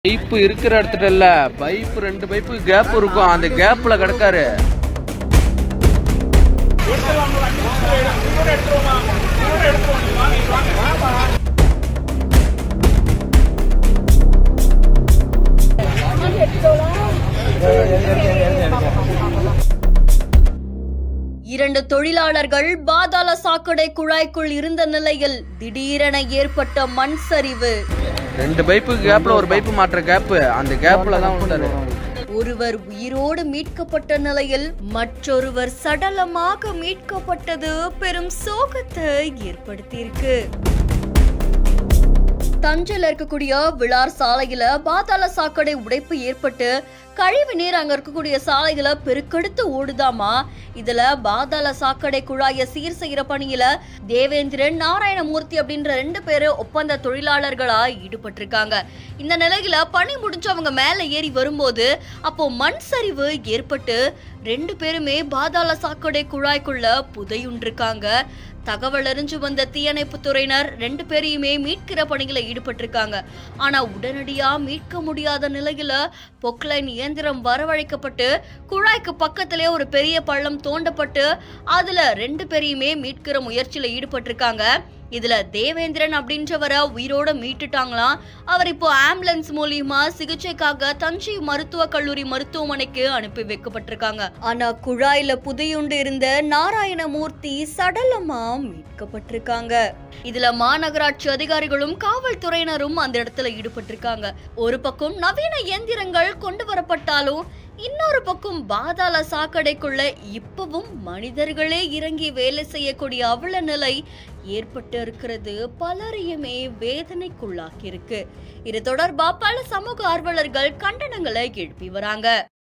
pipe இருக்கிற இடத்துல இல்ல பைப் ரெண்டு பைப்பு கேப் இருக்கும் அந்த கேப்ல கிடக்காரு இரண்டு தொழிலாளர்கள் பாதாள சாக்கடை குழாய்க்குள் இருந்த நிலையில் திடீரென ஏற்பட்ட மண் சரிவு ரெண்டு பைப்பு கேப்ல ஒரு பைப்பு மாற்ற கேப் அந்த கேப்ல தான் விட்டாரு ஒருவர் உயிரோடு மீட்கப்பட்ட நிலையில் மற்றொருவர் சடலமாக மீட்கப்பட்டது பெரும் சோகத்தை ஏற்படுத்தியிருக்கு தஞ்சையில் இருக்கக்கூடிய விழார் சாலையில பாதாள சாக்கடை உடைப்பு ஏற்பட்டு கழிவு நீர் அங்க இருக்கக்கூடிய சாலையில பெருக்கெடுத்து ஓடுதாமா இதுல பாதாள சாக்கடை குழாய சீர் செய்யற பணியில தேவேந்திரன் நாராயணமூர்த்தி அப்படின்ற ரெண்டு பேரு ஒப்பந்த தொழிலாளர்களா ஈடுபட்டிருக்காங்க இந்த நிலையில பணி முடிஞ்சு அவங்க மேல ஏறி வரும்போது அப்போ மண் சரிவு ஏற்பட்டு ரெண்டு பேருமே பாதாள சாக்கடை குழாய்க்குள்ள புதையுண்டிருக்காங்க தகவல் அறிஞ்சு வந்த தீயணைப்பு துறையினர் ரெண்டு பேரையுமே மீட்கிற பணியில ஈடுபட்டிருக்காங்க ஆனா உடனடியா மீட்க முடியாத நிலையில பொக்லைன் இயந்திரம் வரவழைக்கப்பட்டு குழாய்க்கு பக்கத்திலே ஒரு பெரிய பள்ளம் தோண்டப்பட்டு அதுல ரெண்டு பேரையுமே மீட்கிற முயற்சியில ஈடுபட்டிருக்காங்க இதுல தேவேந்திரன் அப்படின்றவரை உயிரோட மீட்டுட்டாங்களாம் அவர் இப்போ ஆம்புலன்ஸ் மூலியமா சிகிச்சைக்காக தஞ்சை மருத்துவக் கல்லூரி மருத்துவமனைக்கு அனுப்பி வைக்கப்பட்டிருக்காங்க ஆனா குழாயில புதையுண்டு இருந்த நாராயணமூர்த்தி சடலமா மீட்கப்பட்டிருக்காங்க இதுல மாநகராட்சி அதிகாரிகளும் காவல்துறையினரும் அந்த இடத்துல ஈடுபட்டிருக்காங்க ஒரு பக்கம் நவீன இயந்திரங்கள் கொண்டு வரப்பட்டாலும் இன்னொரு பக்கம் பாதாள சாக்கடைக்குள்ள இப்பவும் மனிதர்களே இறங்கி வேலை செய்யக்கூடிய அவல நிலை ஏற்பட்டு இருக்கிறது பலரையுமே வேதனைக்குள்ளாக்கி இருக்கு இது தொடர்பா பல சமூக ஆர்வலர்கள் கண்டனங்களை எழுப்பி வராங்க